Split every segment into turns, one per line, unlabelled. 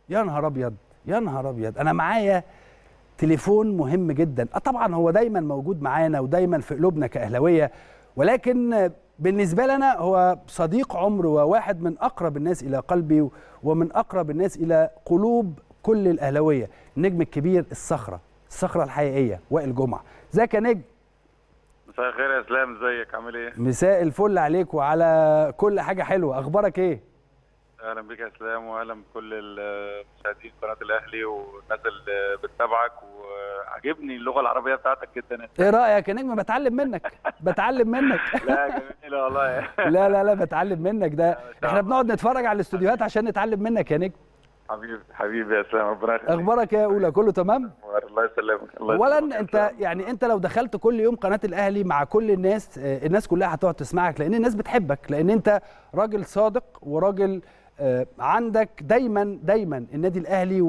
يا نهار ابيض يا نهار ابيض انا معايا تليفون مهم جدا اه طبعا هو دايما موجود معانا ودايما في قلوبنا كاهلاويه ولكن بالنسبه لنا هو صديق عمر وواحد من اقرب الناس الى قلبي ومن اقرب الناس الى قلوب كل الاهلاويه النجم الكبير الصخره الصخره الحقيقيه وائل جمعه ازيك يا نجم
مساء الخير يا اسلام ازيك عامل ايه
مساء الفل عليك وعلى كل حاجه حلوه اخبارك ايه
اهلا بك يا اسلام واهلا بكل المشاهدين قناه الاهلي والناس اللي بتتابعك وعجبني اللغه العربيه بتاعتك جدا
ايه رايك يا نجم بتعلم منك بتعلم منك
لا جميله والله
لا لا لا بتعلم منك ده احنا بنقعد نتفرج على الاستوديوهات عشان نتعلم منك يا نجم
حبيبي حبيبي يا اسلام ربنا يخليك
اخبارك ايه يا اولى كله تمام
الله يسلمك الله
اولا
يسلمك يا
انت
أسلام.
يعني انت لو دخلت كل يوم قناه الاهلي مع كل الناس آه، الناس كلها هتقعد تسمعك لان الناس بتحبك لان انت راجل صادق وراجل آه، عندك دايما دايما النادي الاهلي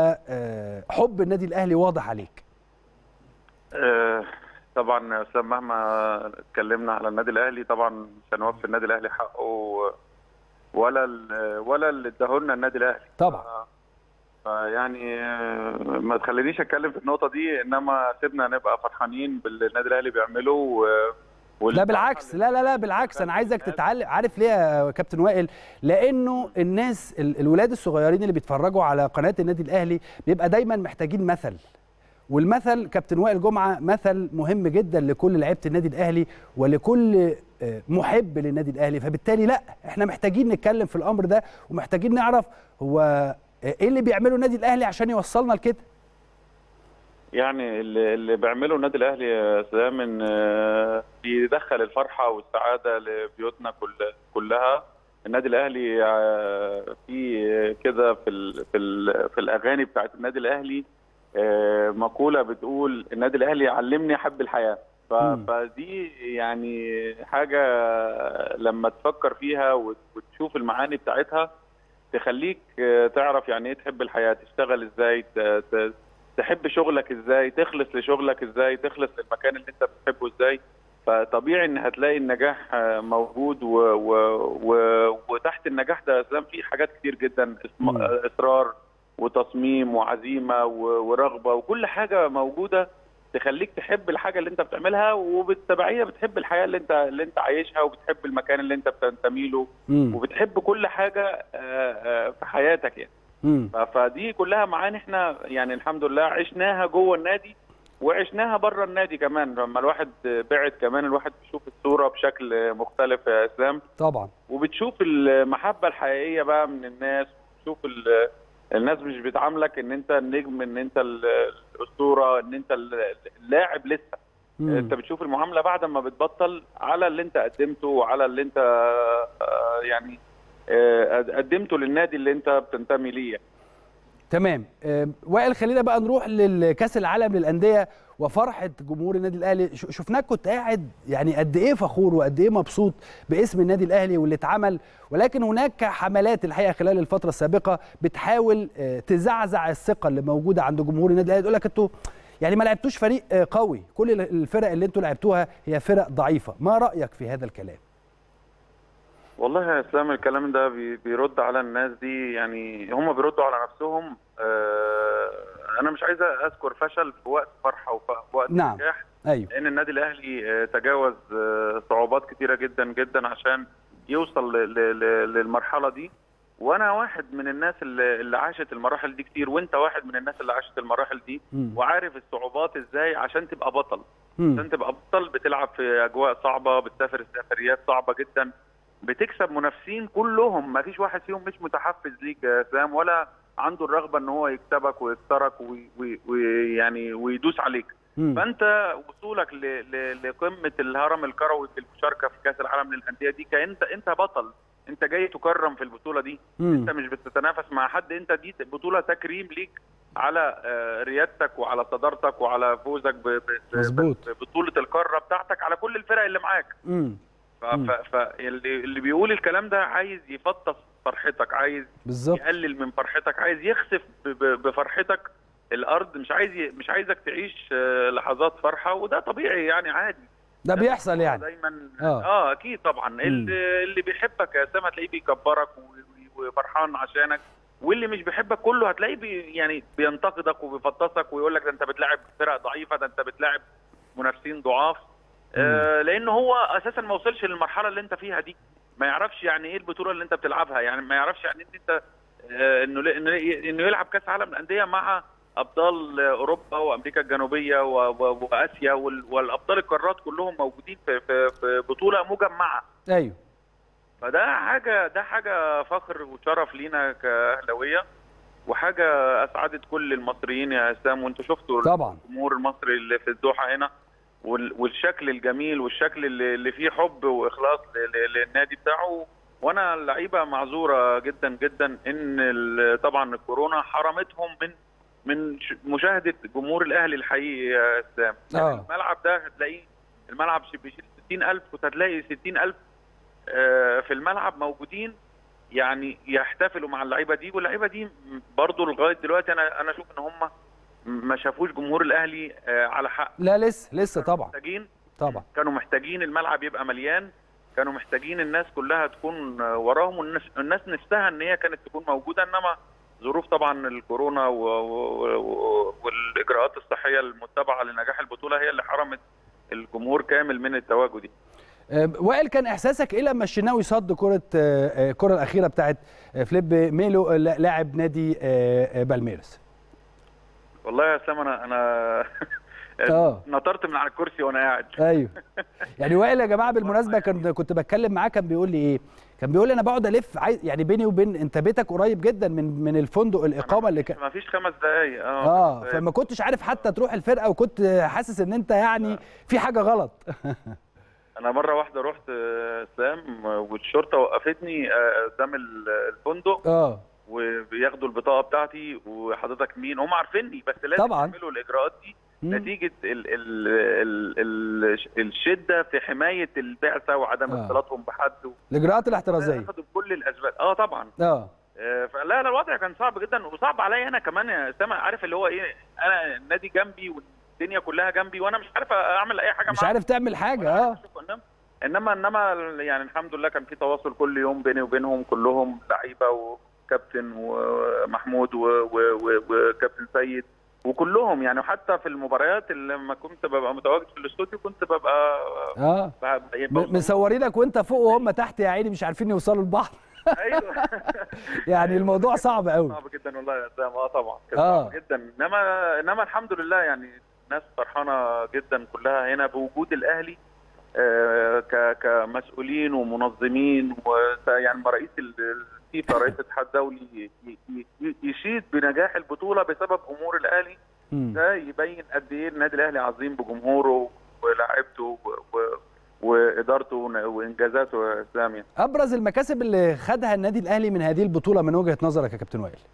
وحب النادي الاهلي واضح عليك
آه، طبعا يا اسلام مهما اتكلمنا على النادي الاهلي طبعا مش هنوفي النادي الاهلي حقه ولا ال- ولا اللي اداهولنا النادي الاهلي
طبعا
فيعني آه، ما تخلينيش اتكلم في النقطه دي انما سيبنا نبقى فرحانين باللي النادي الاهلي بيعمله و...
لا بالعكس لا لا لا بالعكس انا عايزك تتعلم عارف ليه يا كابتن وائل لانه الناس ال- الولاد الصغيرين اللي بيتفرجوا على قناه النادي الاهلي بيبقى دايما محتاجين مثل والمثل كابتن وائل جمعه مثل مهم جدا لكل لعيبه النادي الاهلي ولكل آه، محب للنادي الاهلي فبالتالي لا احنا محتاجين نتكلم في الامر ده ومحتاجين نعرف هو آه، ايه اللي بيعمله النادي الاهلي عشان يوصلنا لكده
يعني اللي, اللي بيعمله النادي الاهلي يا سلام ان آه، بيدخل الفرحه والسعاده لبيوتنا كل كلها النادي الاهلي آه، في كده في ال في ال في الاغاني بتاعت النادي الاهلي آه، مقوله بتقول النادي الاهلي علمني احب الحياه ف-
مم.
فدي يعني حاجه لما تفكر فيها وت- وتشوف المعاني بتاعتها تخليك آه، تعرف يعني ايه تحب الحياه تشتغل ازاي ت- ت- تحب شغلك ازاي تخلص لشغلك ازاي تخلص للمكان اللي انت بتحبه ازاي فطبيعي ان هتلاقي النجاح آه، موجود و... و... و... وتحت النجاح ده يا اسلام في حاجات كتير جدا اسم...
مم.
آه، اصرار وتصميم وعزيمه و... ورغبه وكل حاجه موجوده تخليك تحب الحاجه اللي انت بتعملها وبالتبعيه بتحب الحياه اللي انت اللي انت عايشها وبتحب المكان اللي انت بتنتمي له
مم.
وبتحب كل حاجه آه، آه، في حياتك يعني
مم.
ف- فدي كلها معاني احنا يعني الحمد لله عشناها جوه النادي وعشناها بره النادي كمان لما الواحد بعد كمان الواحد بيشوف الصوره بشكل مختلف يا اسلام
طبعا
وبتشوف المحبه الحقيقيه بقى من الناس بتشوف ال- الناس مش بتعاملك ان انت النجم ان انت ال- الاسطوره ان انت ال- اللاعب لسه
مم.
انت بتشوف المعامله بعد ما بتبطل على اللي انت قدمته وعلى اللي انت آه، يعني آه، قدمته للنادي اللي انت بتنتمي ليه يعني.
تمام آه، وائل خلينا بقى نروح للكاس العالم للانديه وفرحه جمهور النادي الاهلي ش- شفناك كنت قاعد يعني قد ايه فخور وقد ايه مبسوط باسم النادي الاهلي واللي اتعمل ولكن هناك حملات الحقيقه خلال الفتره السابقه بتحاول آه، تزعزع الثقه اللي موجوده عند جمهور النادي الاهلي تقول لك انتوا يعني ما لعبتوش فريق آه، قوي كل الفرق اللي انتوا لعبتوها هي فرق ضعيفه ما رايك في هذا الكلام
والله يا اسلام الكلام ده بي- بيرد على الناس دي يعني هم بيردوا على نفسهم آه، انا مش عايز اذكر فشل في وقت فرحه وفي وقت
نعم.
نجاح
ايوه
لان النادي الاهلي آه، تجاوز آه، صعوبات كتيره جدا جدا عشان يوصل ل- ل- ل- للمرحله دي وانا واحد من الناس اللي اللي عاشت المراحل دي كتير وانت واحد من الناس اللي عاشت المراحل دي
مم.
وعارف الصعوبات ازاي عشان تبقى بطل
مم.
عشان تبقى بطل بتلعب في اجواء صعبه بتسافر سفريات صعبه جدا بتكسب منافسين كلهم ما فيش واحد فيهم مش متحفز ليك يا سام ولا عنده الرغبه ان هو يكسبك ويكسرك وي- وي- ويعني ويدوس عليك
مم.
فانت وصولك ل- ل- لقمه الهرم الكروي في المشاركه في كاس العالم للانديه دي كانت انت بطل انت جاي تكرم في البطوله دي
مم.
انت مش بتتنافس مع حد انت دي بطوله تكريم ليك على آه، ريادتك وعلى صدارتك وعلى فوزك ب- ب-
مظبوط.
ببطوله القاره بتاعتك على كل الفرق اللي معاك
مم.
ف-
مم.
ف- فاللي اللي بيقول الكلام ده عايز يفطس فرحتك عايز
بالظبط
يقلل من فرحتك عايز يخسف ب- ب- بفرحتك الارض مش عايز ي- مش عايزك تعيش آه، لحظات فرحه وده طبيعي يعني عادي
ده بيحصل يعني
دايما
آه.
اه اكيد طبعا اللي, اللي بيحبك يا سام هتلاقيه بيكبرك و- و- وفرحان عشانك واللي مش بيحبك كله هتلاقيه بي يعني بينتقدك وبيفطسك ويقول لك ده انت بتلاعب فرق ضعيفه ده انت بتلاعب منافسين ضعاف آه لان هو اساسا ما وصلش للمرحله اللي انت فيها دي ما يعرفش يعني ايه البطوله اللي انت بتلعبها يعني ما يعرفش يعني ان انت آه انه انه انه يلعب كاس عالم الانديه مع ابطال اوروبا وامريكا الجنوبيه واسيا والابطال القارات كلهم موجودين في في في بطوله مجمعه
ايوه
فده حاجه ده حاجه فخر وشرف لينا كاهلاويه وحاجه اسعدت كل المصريين يا اسلام وانتوا شفتوا
طبعا
الجمهور المصري اللي في الدوحه هنا والشكل الجميل والشكل اللي فيه حب واخلاص للنادي بتاعه وانا اللعيبه معذوره جدا جدا ان طبعا الكورونا حرمتهم من من مشاهده جمهور الاهلي الحقيقي يا اسلام يعني الملعب ده هتلاقيه الملعب بيشيل 60000 كنت هتلاقي 60000 في الملعب موجودين يعني يحتفلوا مع اللعيبه دي واللعيبه دي برضو لغايه دلوقتي انا انا اشوف ان هم ما شافوش جمهور الاهلي على حق
لا لسه لسه طبعا
محتاجين
طبعا
كانوا محتاجين الملعب يبقى مليان كانوا محتاجين الناس كلها تكون وراهم والناس الناس نفسها ان هي كانت تكون موجوده انما ظروف طبعا الكورونا و... و... والاجراءات الصحيه المتبعه لنجاح البطوله هي اللي حرمت الجمهور كامل من التواجد
وائل كان احساسك ايه لما الشناوي صد كره الكره الاخيره بتاعت فليب ميلو لاعب نادي بالميرس
والله يا اسلام انا انا نطرت من على الكرسي وانا قاعد
ايوه يعني وائل يا جماعه بالمناسبه كان كنت بتكلم معاه كان بيقول لي ايه كان بيقول لي انا بقعد الف عايز يعني بيني وبين انت بيتك قريب جدا من من الفندق الاقامه اللي كان
ما فيش خمس دقايق
اه اه فما كنتش عارف حتى تروح الفرقه وكنت حاسس ان انت يعني في حاجه غلط
انا مره واحده رحت سام والشرطه وقفتني قدام الفندق
اه
وبياخدوا البطاقه بتاعتي وحضرتك مين هم عارفيني بس لازم
طبعا
يعملوا الاجراءات دي نتيجه ال ال ال ال الشده في حمايه البعثه وعدم
آه.
اختلاطهم بحد
الاجراءات الاحترازيه
اخذوا بكل الاسباب اه طبعا
اه
فلا لا الوضع كان صعب جدا وصعب عليا انا كمان يا سامع عارف اللي هو ايه انا النادي جنبي والدنيا كلها جنبي وانا مش عارف اعمل اي حاجه
مش عارف تعمل حاجه اه
انما انما يعني الحمد لله كان في تواصل كل يوم بيني وبينهم كلهم لعيبه وكابتن ومحمود وكابتن سيد وكلهم يعني حتى في المباريات اللي لما كنت ببقى متواجد في الاستوديو كنت ببقى
اه مصورينك وانت فوق وهم تحت يا عيني مش عارفين يوصلوا لبعض
ايوه
يعني الموضوع صعب قوي
صعب جدا والله يا اسلام اه طبعا كان
آه.
صعب جدا انما انما الحمد لله يعني الناس فرحانه جدا كلها هنا بوجود الاهلي آه كمسؤولين ومنظمين ويعني رئيس الفيفا رئيس الاتحاد الدولي يشيد بنجاح البطوله بسبب امور الاهلي ده يبين قد ايه النادي الاهلي عظيم بجمهوره ولاعيبته وادارته وانجازاته يا اسلام
ابرز المكاسب اللي خدها النادي الاهلي من هذه البطوله من وجهه نظرك يا كابتن وائل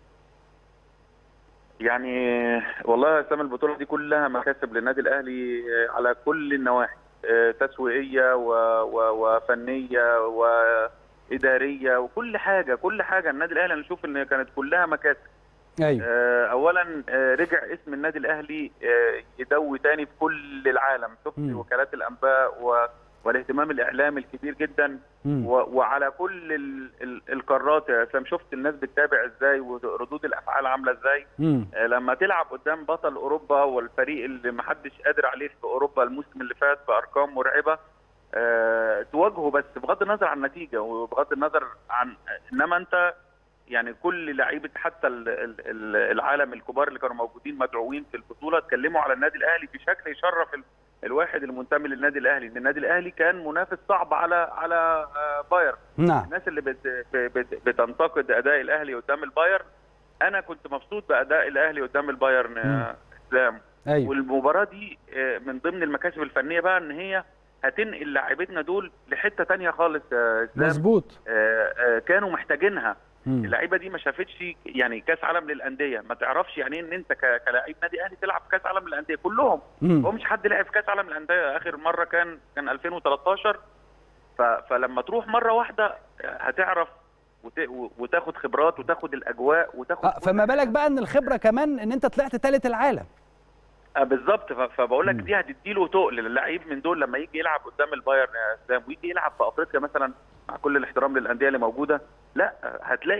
يعني والله يا اسلام البطوله دي كلها مكاسب للنادي الاهلي على كل النواحي تسويقيه وفنيه واداريه وكل حاجه كل حاجه النادي الاهلي انا اشوف ان كانت كلها مكاسب
ايوه
اولا رجع اسم النادي الاهلي يدوي تاني في كل العالم شفت وكالات الانباء و والاهتمام الاعلامي الكبير جدا و... وعلى كل ال... ال... القارات يا اسلام شفت الناس بتتابع ازاي وردود الافعال عامله ازاي آه لما تلعب قدام بطل اوروبا والفريق اللي ما حدش قادر عليه في اوروبا الموسم اللي فات بارقام مرعبه آه تواجهه بس بغض النظر عن النتيجه وبغض النظر عن انما انت يعني كل لعيبه حتى العالم الكبار اللي كانوا موجودين مدعوين في البطوله اتكلموا على النادي الاهلي بشكل يشرف الواحد المنتمي للنادي الاهلي ان النادي الاهلي كان منافس صعب على على بايرن
نعم
الناس اللي بت بت بتنتقد اداء الاهلي قدام البايرن انا كنت مبسوط باداء الاهلي قدام البايرن يا اسلام
أيوة.
والمباراه دي من ضمن المكاسب الفنيه بقى ان هي هتنقل لاعيبتنا دول لحته تانية خالص يا اسلام
مظبوط
كانوا محتاجينها اللعيبه دي ما شافتش يعني كاس عالم للانديه ما تعرفش يعني ايه ان انت كلاعب نادي اهلي تلعب كاس عالم للانديه كلهم هو مش حد لعب في كاس عالم للانديه اخر مره كان كان 2013 فلما تروح مره واحده هتعرف وتاخد خبرات وتاخد الاجواء وتاخد
آه فما بالك بقى ان الخبره كمان ان انت طلعت ثالث العالم
آه بالظبط فبقول لك دي هتديله تقل للعيب من دول لما يجي يلعب قدام البايرن يا اسلام ويجي يلعب في افريقيا مثلا مع كل الاحترام للانديه اللي موجوده لا هتلاقي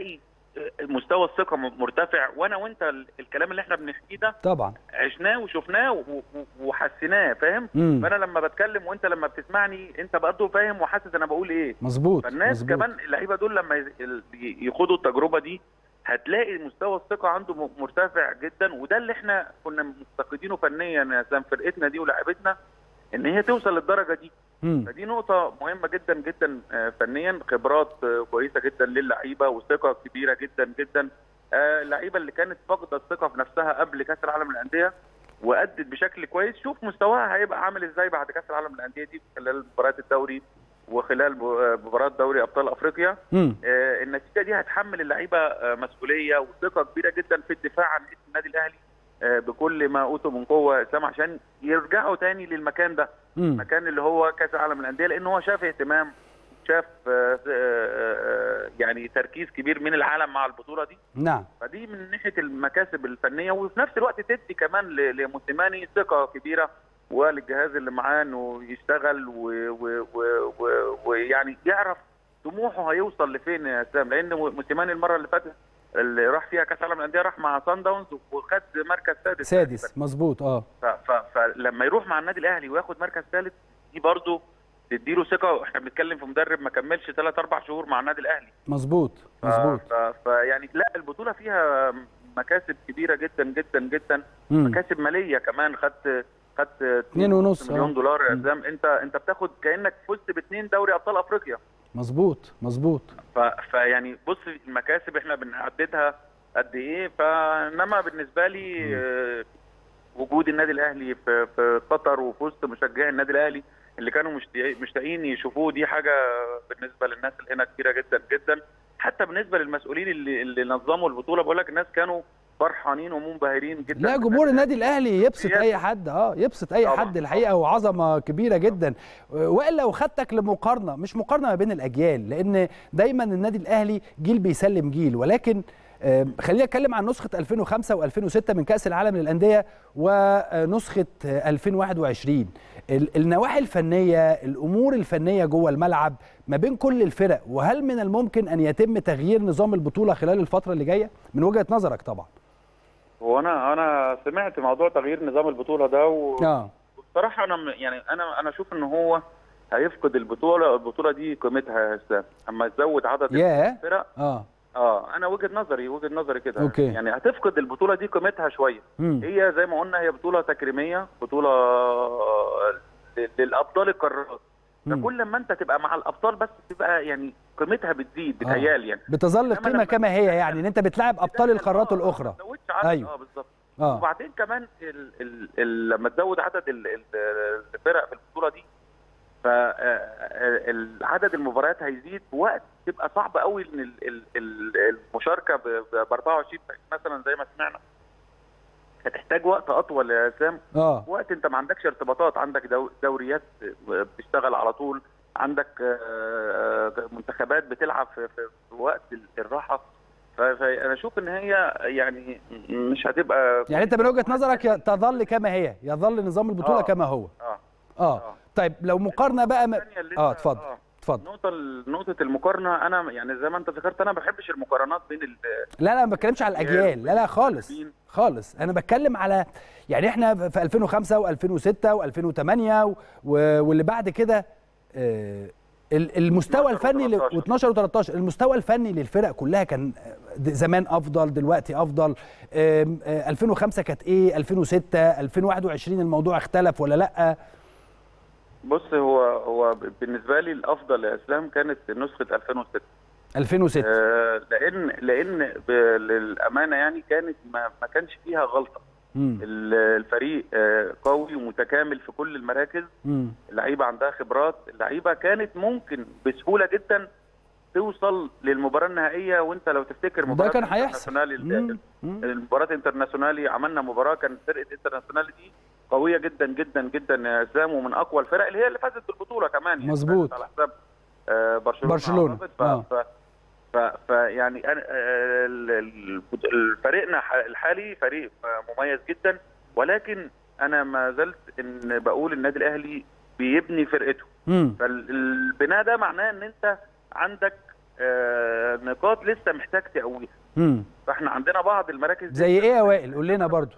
مستوى الثقه مرتفع وانا وانت ال- الكلام اللي احنا بنحكيه ده
طبعا
عشناه وشفناه و- و- وحسيناه فاهم
مم.
فانا لما بتكلم وانت لما بتسمعني انت برضه فاهم وحاسس انا بقول ايه
مظبوط
فالناس
مظبوط.
كمان اللعيبه دول لما يز- ال- يخوضوا التجربه دي هتلاقي مستوى الثقه عنده م- مرتفع جدا وده اللي احنا كنا مفتقدينه فنيا يا سام فرقتنا دي ولاعيبتنا ان هي توصل للدرجه دي
مم.
فدي نقطة مهمة جدا جدا آه، فنيا خبرات آه، كويسة جدا للعيبة وثقة كبيرة جدا جدا آه، اللعيبة اللي كانت فاقدة الثقة في نفسها قبل كأس العالم للأندية وأدت بشكل كويس شوف مستواها هيبقى عامل ازاي بعد كأس العالم للأندية دي خلال مباريات الدوري وخلال ب- آه، مباراة دوري أبطال أفريقيا
مم.
آه، النتيجة دي هتحمل اللعيبة آه، مسؤولية وثقة كبيرة جدا في الدفاع عن اسم النادي الأهلي آه، بكل ما أوتوا من قوة سام عشان يرجعوا تاني للمكان ده
مم.
المكان اللي هو كاس العالم للانديه لان هو شاف اهتمام شاف آه، آه، آه، يعني تركيز كبير من العالم مع البطوله دي
نعم
فدي من ناحيه المكاسب الفنيه وفي نفس الوقت تدي كمان ل- لموسيماني ثقه كبيره وللجهاز اللي معاه انه يشتغل و- و- و- و- ويعني يعرف طموحه هيوصل لفين يا اسلام لان موسيماني المره اللي فاتت اللي راح فيها كاس العالم للانديه راح مع سان داونز وخد مركز سادس
سادس مظبوط اه
ف- ف- فلما يروح مع النادي الاهلي وياخد مركز ثالث دي برضه تديله ثقه احنا بنتكلم في مدرب ما كملش ثلاث اربع شهور مع النادي الاهلي
مظبوط
ف-
مظبوط
ف- فيعني لا البطوله فيها مكاسب كبيره جدا جدا جدا
مم.
مكاسب ماليه كمان خدت خدت
اتنين ونص،
مليون
آه.
دولار يا
مم.
اسلام انت انت بتاخد كانك فزت باثنين دوري ابطال افريقيا
مظبوط مظبوط
ف... فيعني بص المكاسب احنا بنعددها قد ايه فانما بالنسبه لي آه، وجود النادي الاهلي في في قطر وفي وسط مشجعي النادي الاهلي اللي كانوا مشتاق- مشتاقين يشوفوه دي حاجه بالنسبه للناس اللي هنا كبيره جدا جدا حتى بالنسبه للمسؤولين اللي اللي نظموا البطوله بقول لك الناس كانوا فرحانين ومنبهرين جدا
لا جمهور النادي الاهلي يبسط اي حد اه يبسط اي
طبعاً.
حد الحقيقه وعظمه كبيره جدا والا وخدتك لمقارنه مش مقارنه ما بين الاجيال لان دايما النادي الاهلي جيل بيسلم جيل ولكن آه، خلينا نتكلم عن نسخه 2005 و2006 من كاس العالم للانديه ونسخه آه، 2021 ال- النواحي الفنيه الامور الفنيه جوه الملعب ما بين كل الفرق وهل من الممكن ان يتم تغيير نظام البطوله خلال الفتره اللي جايه من وجهه نظرك طبعا
هو انا انا سمعت موضوع تغيير نظام البطوله ده و...
اه
بصراحه انا م- يعني انا انا اشوف ان هو هيفقد البطوله البطوله دي قيمتها يا اسلام اما تزود عدد
ياه
الفرق
اه
اه انا وجهه نظري وجهه نظري كده
أوكي.
يعني هتفقد البطوله دي قيمتها شويه
مم.
هي زي ما قلنا هي بطوله تكريميه بطوله آه، ل- للابطال القارات
مم.
فكل ما انت تبقى مع الابطال بس تبقى يعني قيمتها بتزيد
آه.
بتهيالي يعني
بتظل
إنما
القيمه
لما-
كما هي يعني ان انت بتلاعب ابطال
تدخل-
القارات
آه،
الاخرى
ما تزودش عدد
أيوة.
اه بالظبط
اه
وبعدين كمان ال ال ال لما تزود عدد ال- ال- الفرق في البطوله دي فعدد المباريات هيزيد في وقت تبقى صعب قوي ان ال- ال- ال- المشاركه ب 24 مثلا زي ما سمعنا هتحتاج وقت اطول يا سام
اه
وقت انت ما عندكش ارتباطات عندك دو- دوريات بتشتغل على طول عندك آه، آه، منتخبات بتلعب في, في في وقت الراحه ف- فانا اشوف ان هي يعني مش هتبقى
يعني انت من وجهه نظرك ي- تظل كما هي يظل نظام البطوله
آه.
كما هو
اه
اه
آه.
طيب لو مقارنه بقى م...
الثانية اللي
اه
انت-
اتفضل اتفضل
نقطة نقطة المقارنة أنا يعني زي ما أنت ذكرت أنا ما بحبش المقارنات بين ال
لا لا ما بتكلمش على الاجيال لا لا خالص
المدربين.
خالص انا بتكلم على يعني احنا في 2005 و2006 و2008 و... و... واللي بعد كده آه ال- المستوى
12
الفني ل...
و13.
و12 و13 المستوى الفني للفرق كلها كان د- زمان افضل دلوقتي افضل آم، آه 2005 كانت ايه 2006 2021 الموضوع اختلف ولا لا
بص هو هو بالنسبة لي الأفضل يا إسلام كانت نسخة 2006
2006
آه، لأن لأن ب- للأمانة يعني كانت ما, ما كانش فيها غلطة
مم.
ال- الفريق آه، قوي ومتكامل في كل المراكز
مم.
اللعيبة عندها خبرات اللعيبة كانت ممكن بسهولة جدا توصل للمباراة النهائية وانت لو تفتكر
ده
مباراة
كان هيحصل
الانترناسيونالي
مم. مم.
المباراة انترناسيونالي عملنا مباراة كانت فرقة انترناسيونالي دي قوية جدا جدا جدا يا اسلام ومن اقوى الفرق اللي هي اللي فازت بالبطولة كمان يعني
مظبوط.
فازت على حساب آه، برشلونة
برشلونة.
أعتقد. ف...
آه.
ف... ف... ف يعني أنا آه، ال- ال- الفريقنا ح- الحالي فريق آه، مميز جدا ولكن انا ما زلت ان بقول النادي الاهلي بيبني فرقته
مم.
فالبناء ده معناه ان انت عندك آه، نقاط لسه محتاج تقويها
امم
فاحنا عندنا بعض المراكز دي
زي ايه يا وائل قول لنا برضو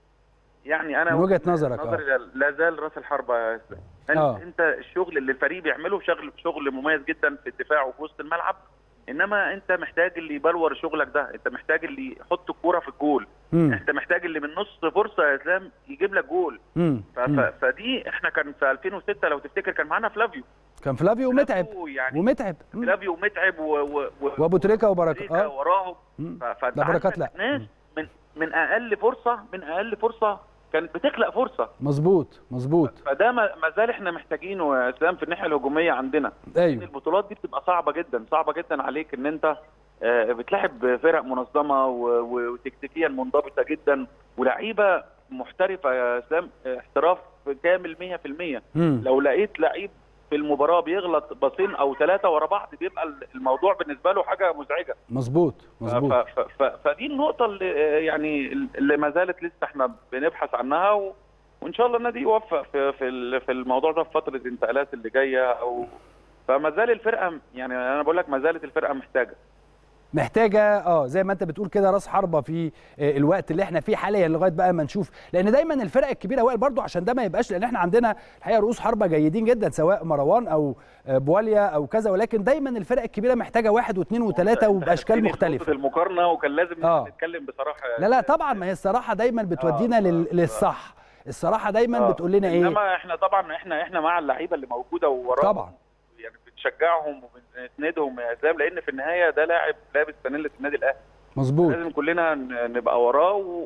يعني انا
من وجهة نظرك، آه.
نظري لا زال راس الحربه يا أستاذ. انت,
آه.
انت الشغل اللي الفريق بيعمله شغل شغل مميز جدا في الدفاع وفي وسط الملعب انما انت محتاج اللي يبلور شغلك ده انت محتاج اللي يحط الكوره في الجول
امم
انت محتاج اللي من نص فرصه يا اسلام يجيب لك جول
امم
ف- ف- فدي احنا كان في 2006 لو تفتكر كان معانا فلافيو
كان فلافيو ومتعب
فلافيو يعني
ومتعب مم.
فلافيو ومتعب و... و... و...
وابو تريكه وبركه
أمريكا
اه
وراهم
مم.
ف... فانت
ده بركات
عندك
لا.
ناس
مم.
من من اقل فرصه من اقل فرصه كانت بتخلق فرصه
مظبوط مظبوط
فده ما ما زال احنا محتاجينه يا اسلام في الناحيه الهجوميه عندنا لان
ايوه
البطولات دي بتبقى صعبه جدا صعبه جدا عليك ان انت آه، بتلاعب فرق منظمه و- و- وتكتيكيا منضبطه جدا ولعيبه محترفه يا اسلام آه، احتراف كامل 100%
امم
لو لقيت لعيب في المباراه بيغلط باصين او ثلاثه ورا بعض بيبقى الموضوع بالنسبه له حاجه مزعجه
مظبوط
ف-
مظبوط
ف- ف- فدي النقطه اللي آه، يعني اللي ما زالت لسه احنا بنبحث عنها و... وان شاء الله النادي يوفق في في ال- في الموضوع ده في فتره الانتقالات اللي جايه او فما زال الفرقه يعني انا بقول لك ما زالت الفرقه محتاجه
محتاجه اه زي ما انت بتقول كده راس حربه في آه، الوقت اللي احنا فيه حاليا لغايه بقى ما نشوف لان دايما الفرق الكبيره وائل برضو عشان ده ما يبقاش لان احنا عندنا الحقيقه رؤوس حربه جيدين جدا سواء مروان او آه، بواليا او كذا ولكن دايما الفرق الكبيره محتاجه واحد واثنين وثلاثه
أنت
وباشكال
خدتني في نقطة
مختلفه
المقارنه وكان لازم
آه.
نتكلم بصراحه
لا لا طبعا ما هي الصراحه دايما بتودينا
آه،
لل-
آه.
للصح الصراحه دايما
آه.
بتقول لنا ايه
انما احنا طبعا احنا احنا مع اللعيبه اللي موجوده ووراهم
طبعا
يعني بنشجعهم وبنسندهم يا اسلام لان في النهايه ده لاعب لابس فانيله النادي الاهلي
مظبوط
لازم كلنا ن- نبقى وراه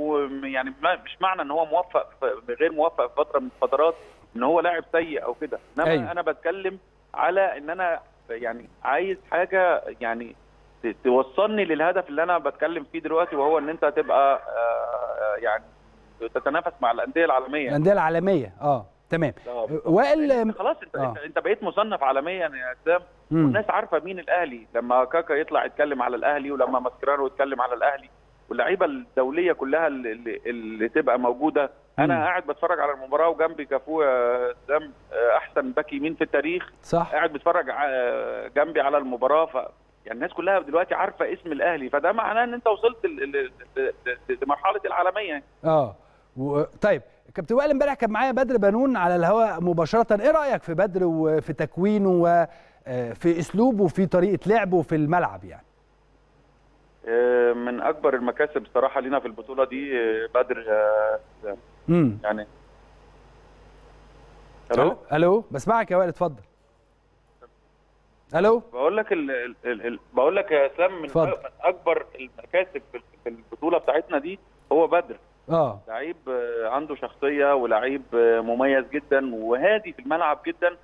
ويعني مش معنى ان هو موفق في- غير موفق في فتره من الفترات ان هو لاعب سيء او كده انما
أيوة.
أيوه. انا بتكلم على ان انا يعني عايز حاجه يعني ت- توصلني للهدف اللي انا بتكلم فيه دلوقتي وهو ان انت تبقى آه، يعني تتنافس مع الانديه العالميه
الانديه العالميه اه تمام
آه، بالظبط.
وائل
أنت خلاص انت
آه.
انت, انت بقيت مصنف عالميا يا اسلام
مم.
والناس عارفه مين الاهلي لما كاكا يطلع يتكلم على الاهلي ولما ماسكرانو يتكلم على الاهلي واللعيبه الدوليه كلها اللي, اللي, اللي تبقى موجوده انا
مم.
قاعد بتفرج على المباراه وجنبي كافو يا اسلام آه، احسن باك يمين في التاريخ
صح
قاعد بتفرج ع- جنبي على المباراه ف يعني الناس كلها دلوقتي عارفه اسم الاهلي فده معناه ان انت وصلت ل- ل- ل- ل- لمرحله العالميه يعني.
اه و... طيب كابتن وائل امبارح كان معايا بدر بنون على الهواء مباشره ايه رايك في بدر وفي تكوينه وفي اسلوبه وفي طريقه لعبه في الملعب يعني
آه، من اكبر المكاسب الصراحه لينا في البطوله دي آه، بدر آه،
امم
يعني الو
الو بسمعك يا وائل اتفضل الو
بقول لك ال... ال... ال... ال- بقول لك يا اسلام من,
اتفضل.
من اكبر المكاسب في في البطوله بتاعتنا دي هو بدر
اه
لعيب آه، عنده شخصيه ولعيب آه، مميز جدا وهادي في الملعب جدا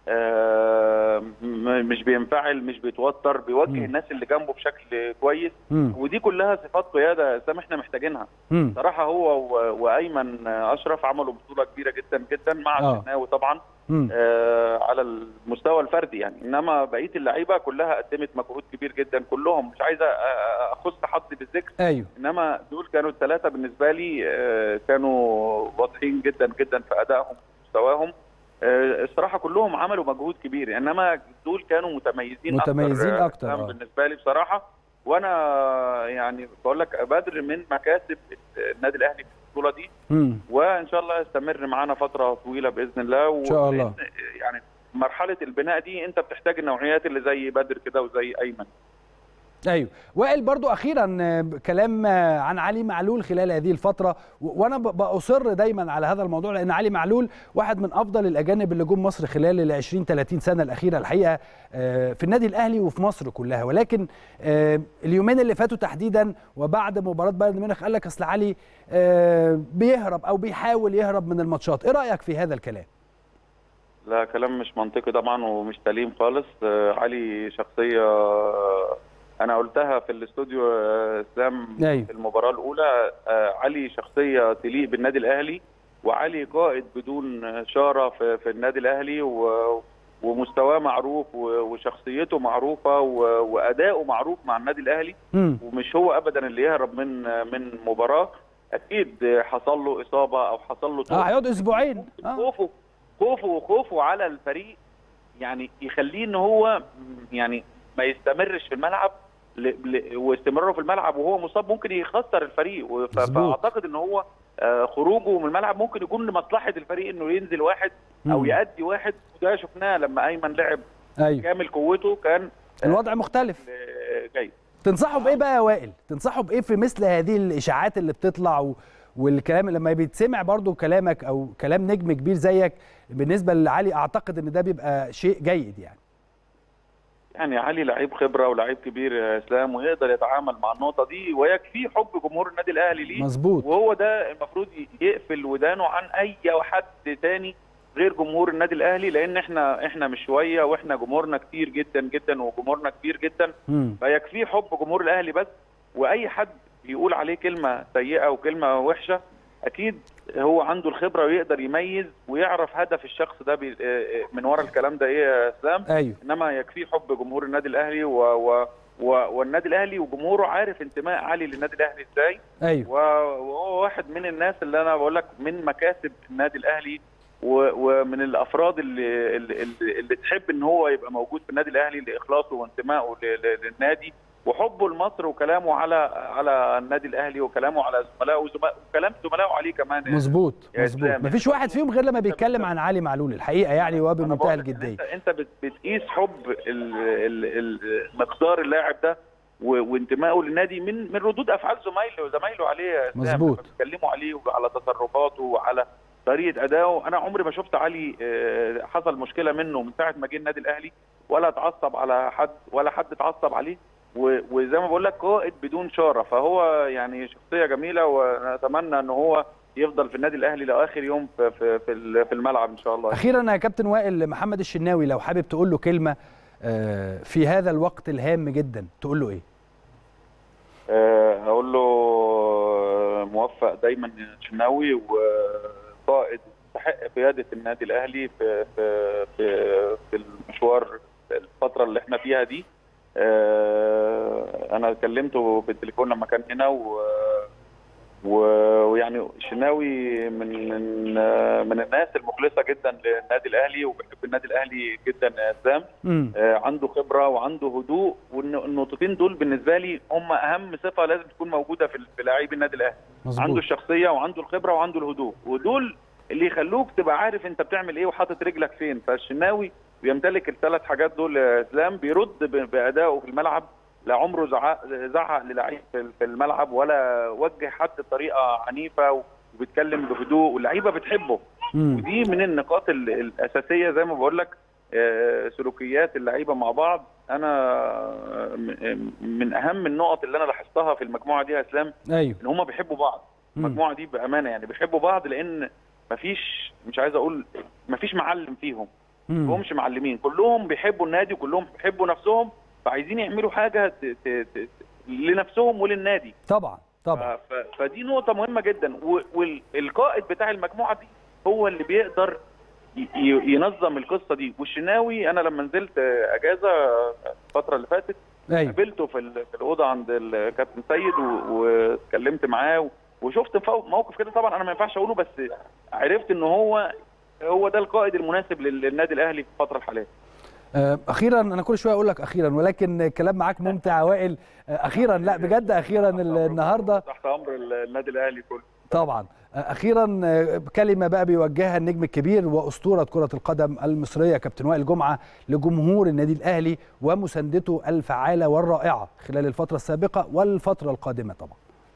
آه، م- مش بينفعل مش بيتوتر بيوجه
مم.
الناس اللي جنبه بشكل كويس
امم
ودي كلها صفات قياده يا اسلام احنا محتاجينها
امم
صراحه هو و... وايمن اشرف عملوا بطوله كبيره جدا جدا مع
آه.
الشناوي طبعا
امم
آه، على المستوى الفردي يعني انما بقيه اللعيبه كلها قدمت مجهود كبير جدا كلهم مش عايز أ- أ- اخص حد بالذكر
ايوه
انما دول كانوا الثلاثه بالنسبه لي آه، كانوا واضحين جدا جدا في ادائهم ومستواهم آه، الصراحه كلهم عملوا مجهود كبير انما دول كانوا متميزين
متميزين
آه،
أكتر،
كان
آه.
بالنسبه لي بصراحه وانا يعني بقول لك بدر من مكاسب النادي الاهلي في البطوله دي
امم
وان شاء الله يستمر معانا فتره طويله باذن الله
إن شاء الله.
ولأن يعني مرحله البناء دي انت بتحتاج النوعيات اللي زي بدر كده وزي ايمن
ايوه وائل برضو اخيرا آه، كلام آه، عن علي معلول خلال هذه الفتره و- وانا ب- باصر دايما على هذا الموضوع لان علي معلول واحد من افضل الاجانب اللي جم مصر خلال ال 20 30 سنه الاخيره الحقيقه آه، في النادي الاهلي وفي مصر كلها ولكن آه، اليومين اللي فاتوا تحديدا وبعد مباراه بايرن ميونخ قال لك اصل علي آه، بيهرب او بيحاول يهرب من الماتشات ايه رايك في هذا الكلام
لا كلام مش منطقي طبعا ومش سليم خالص آه، علي شخصيه آه، انا قلتها في الاستوديو آه، اسلام
أيوة.
في المباراه الاولى آه، علي شخصيه تليق بالنادي الاهلي وعلي قائد بدون شاره في, في النادي الاهلي و ومستواه معروف و- وشخصيته معروفه و- واداؤه معروف مع النادي الاهلي
امم
ومش هو ابدا اللي يهرب من من مباراه اكيد حصل له اصابه او حصل له
اه
طرد.
هيقعد اسبوعين اه
خوفه خوفه وخوفه على الفريق يعني يخليه ان هو يعني ما يستمرش في الملعب ل... ل... واستمراره في الملعب وهو مصاب ممكن يخسر الفريق و- ف...
مظبوط.
فاعتقد ان هو آه، خروجه من الملعب ممكن يكون لمصلحه الفريق انه ينزل واحد او
مم.
يأدي واحد وده شفناه لما ايمن لعب
ايوه
كامل قوته كان
الوضع مختلف
آه، جيد
تنصحوا بايه بقى يا وائل تنصحوا بايه في مثل هذه الاشاعات اللي بتطلع و... والكلام لما بيتسمع برضو كلامك او كلام نجم كبير زيك بالنسبه لعلي اعتقد ان ده بيبقى شيء جيد يعني
يعني علي لعيب خبره ولعيب كبير يا اسلام ويقدر يتعامل مع النقطه دي ويكفيه حب جمهور النادي الاهلي ليه
مظبوط
وهو ده المفروض يقفل ودانه عن اي حد تاني غير جمهور النادي الاهلي لان احنا احنا مش شويه واحنا جمهورنا كتير جدا جدا وجمهورنا كبير جدا
مم.
فيكفيه حب جمهور الاهلي بس واي حد يقول عليه كلمه سيئه وكلمه وحشه اكيد هو عنده الخبره ويقدر يميز ويعرف هدف الشخص ده بي- آه، آه، من ورا الكلام ده ايه يا اسلام
ايوه
انما يكفيه حب جمهور النادي الاهلي و... و... و... والنادي الاهلي وجمهوره عارف انتماء علي للنادي الاهلي ازاي
ايوه
و- وهو واحد من الناس اللي انا بقول لك من مكاسب النادي الاهلي و- ومن الافراد اللي, اللي, اللي اللي تحب ان هو يبقى موجود في النادي الاهلي لاخلاصه وانتمائه ل- ل- للنادي وحبه لمصر وكلامه على على النادي الاهلي وكلامه على زملائه وزم- وكلام زملائه عليه كمان
مظبوط
يا
مظبوط
إسلام.
مفيش واحد فيهم غير لما بيتكلم عن علي معلول الحقيقه يعني
أنا
وبمنتهى
بقول لك إن
الجديه
انت انت بت- بتقيس حب ال- ال- ال- مقدار اللاعب ده و- وانتمائه للنادي من من ردود افعال زمايله وزمايله عليه يا إسلام.
مظبوط.
لما بيتكلموا عليه وعلى تصرفاته وعلى طريقه ادائه انا عمري ما شفت علي آه، حصل مشكله منه من ساعه ما جه النادي الاهلي ولا اتعصب على حد ولا حد اتعصب عليه و- وزي ما بقول لك قائد بدون شاره فهو يعني شخصيه جميله ونتمنى ان هو يفضل في النادي الاهلي لاخر يوم في في في ال- في الملعب ان شاء الله
اخيرا يا كابتن وائل محمد الشناوي لو حابب تقول له كلمه آه، في هذا الوقت الهام جدا تقول له ايه
آه، هقول له آه، موفق دايما شناوي وقائد يستحق قياده النادي الاهلي في في في في المشوار الفتره اللي احنا فيها دي آه، انا كلمته بالتليفون لما كان هنا و و- ويعني شناوي من من آه، من الناس المخلصه جدا للنادي الاهلي وبيحب النادي الاهلي جدا يا اسلام
امم
آه، عنده خبره وعنده هدوء والنقطتين دول بالنسبه لي هم اهم صفه لازم تكون موجوده في في لاعبي النادي الاهلي عنده
مظبوط
الشخصيه وعنده الخبره وعنده الهدوء ودول اللي يخلوك تبقى عارف انت بتعمل ايه وحاطط رجلك فين فالشناوي بيمتلك الثلاث حاجات دول يا اسلام بيرد ب- بادائه في الملعب لا عمره زعق زعق للعيب في في الملعب ولا وجه حد بطريقه عنيفه وبيتكلم بهدوء واللعيبه بتحبه
مم.
ودي من النقاط ال- الاساسيه زي ما بقول لك آه، سلوكيات اللعيبه مع بعض انا م- من اهم النقط اللي انا لاحظتها في المجموعه دي يا اسلام
ايوه
ان هم بيحبوا بعض
مم.
المجموعه دي بامانه يعني بيحبوا بعض لان مفيش مش عايز اقول مفيش معلم فيهم
مم.
همش معلمين كلهم بيحبوا النادي وكلهم بيحبوا نفسهم فعايزين يعملوا حاجه ت... ت... ت... لنفسهم وللنادي
طبعا طبعا
ف... ف... فدي نقطه مهمه جدا و... والقائد بتاع المجموعه دي هو اللي بيقدر ي... ي- ينظم القصه دي والشناوي انا لما نزلت اجازه الفتره اللي فاتت
ايوه
قابلته في ال- في الاوضه عند الكابتن سيد و- واتكلمت معاه و- وشفت فو- موقف كده طبعا انا ما ينفعش اقوله بس عرفت ان هو هو ده القائد المناسب لل- للنادي الاهلي في الفتره الحاليه
آه، اخيرا انا كل شويه اقول لك اخيرا ولكن الكلام معاك ممتع يا وائل آه، اخيرا لا بجد اخيرا ال- النهارده
تحت امر ال- النادي الاهلي كله
طبعا آه، اخيرا آه، كلمه بقى بيوجهها النجم الكبير واسطوره كره القدم المصريه كابتن وائل جمعه لجمهور النادي الاهلي ومساندته الفعاله والرائعه خلال الفتره السابقه والفتره القادمه طبعا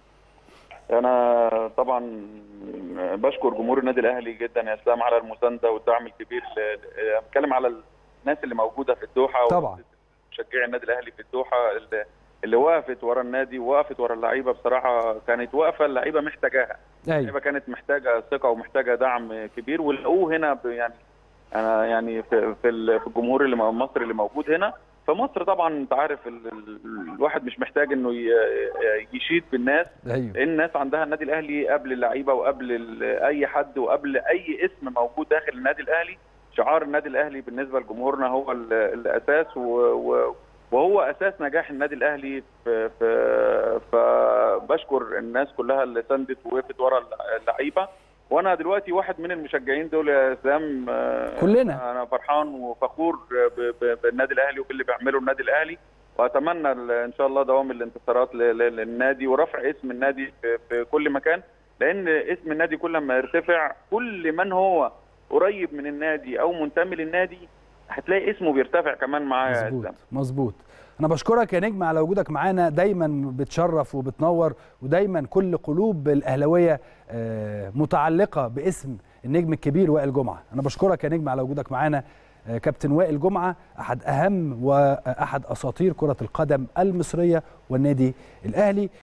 انا طبعا بشكر جمهور النادي الاهلي جدا يا اسلام على المسانده والدعم الكبير ل- ل- بتكلم على الناس اللي موجوده في الدوحه
طبعا.
مشجعي النادي الاهلي في الدوحه اللي, اللي وقفت ورا النادي ووقفت ورا اللعيبه بصراحه كانت واقفه اللعيبه محتاجاها
ايوه
اللعيبه كانت محتاجه ثقه ومحتاجه دعم كبير ولقوه هنا ب- يعني انا يعني في في ال- في الجمهور اللي م- مصر اللي موجود هنا فمصر طبعا انت عارف ال- ال- الواحد مش محتاج انه ي- يشيد بالناس
ايوه
لان الناس عندها النادي الاهلي قبل اللعيبه وقبل ال- اي حد وقبل اي اسم موجود داخل النادي الاهلي شعار النادي الاهلي بالنسبه لجمهورنا هو ال- الاساس و و وهو اساس نجاح النادي الاهلي في في فبشكر الناس كلها اللي ساندت ووقفت ورا اللعيبه وانا دلوقتي واحد من المشجعين دول يا اسلام آه،
كلنا.
انا فرحان وفخور ب- ب- بالنادي الاهلي وباللي بيعمله النادي الاهلي واتمنى ان شاء الله دوام الانتصارات للنادي ورفع اسم النادي في, في كل مكان لان اسم النادي كل ما يرتفع كل من هو قريب من النادي او منتمي للنادي هتلاقي اسمه بيرتفع كمان معاه
مظبوط مظبوط انا بشكرك يا نجم على وجودك معانا دايما بتشرف وبتنور ودايما كل قلوب الاهلاويه متعلقه باسم النجم الكبير وائل جمعه انا بشكرك يا نجم على وجودك معانا كابتن وائل جمعه احد اهم واحد اساطير كره القدم المصريه والنادي الاهلي